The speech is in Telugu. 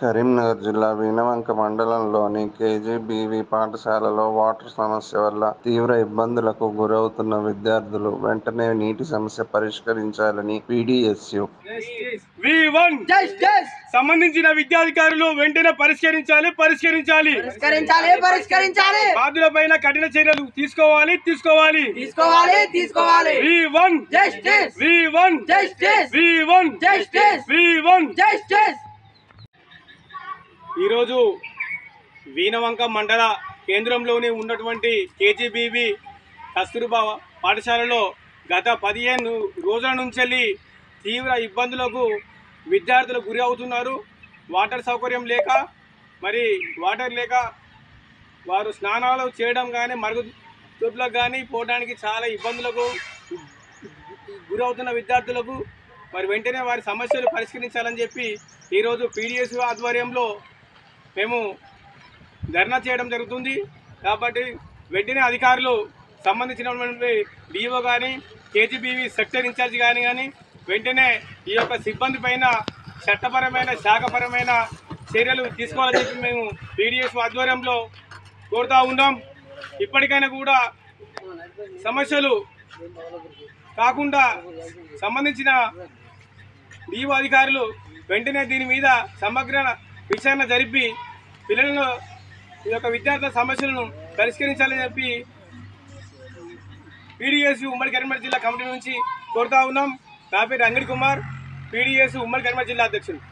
కరీంనగర్ జిల్లా వీణవంక మండలంలోని కేజీబీవీ పాఠశాలలో వాటర్ సమస్య వల్ల తీవ్ర ఇబ్బందులకు గురవుతున్న విద్యార్థులు వెంటనే నీటి సమస్య పరిష్కరించాలని పీడీఎస్యు వి వన్ జస్టిస్ సంబంధించిన విద్యాధికారులు వెంటనే పరిష్కరించాలి పరిష్కరించాలి పరిష్కరించాలి పరిష్కరించాలి బాధ్యులపైన కఠిన చర్యలు తీసుకోవాలి తీసుకోవాలి తీసుకోవాలి తీసుకోవాలి we want justice we want justice we want justice we want justice ఈరోజు వీణవంక మండల కేంద్రంలోని ఉన్నటువంటి కేజీబీబీ కస్తూర్బా పాఠశాలలో గత పదిహేను రోజుల నుంచి తీవ్ర ఇబ్బందులకు విద్యార్థులు గురి అవుతున్నారు వాటర్ సౌకర్యం లేక మరి వాటర్ లేక వారు స్నానాలు చేయడం కానీ మరుగుదొడ్లకు కానీ పోవడానికి చాలా ఇబ్బందులకు గురవుతున్న విద్యార్థులకు మరి వెంటనే వారి సమస్యలు పరిష్కరించాలని చెప్పి ఈరోజు పీడిఎస్ ఆధ్వర్యంలో మేము ధర్నా చేయడం జరుగుతుంది కాబట్టి వెంటనే అధికారులు సంబంధించినటువంటి డిఓ కానీ కేజీబీవీ సెక్టర్ ఇన్ఛార్జ్ కానీ కానీ వెంటనే ఈ యొక్క సిబ్బంది పైన చట్టపరమైన శాఖపరమైన చర్యలు తీసుకోవాలని చెప్పి మేము పీడిఎస్ ఆధ్వర్యంలో కోరుతా ఉన్నాం ఇప్పటికైనా కూడా సమస్యలు కాకుండా సంబంధించిన డిఓ అధికారులు వెంటనే దీని మీద సమగ్ర విచారణ జరిపి పిల్లలను ఈ యొక్క విద్యార్థుల సమస్యలను పరిష్కరించాలని చెప్పి పీడిఎస్ ఉమ్మడి కరీంనగర్ జిల్లా కమిటీ నుంచి కోరుతా ఉన్నాం నా పేరు అంగడి కుమార్ పీడిఎస్ ఉమ్మడి కరీంనగర్ జిల్లా అధ్యక్షులు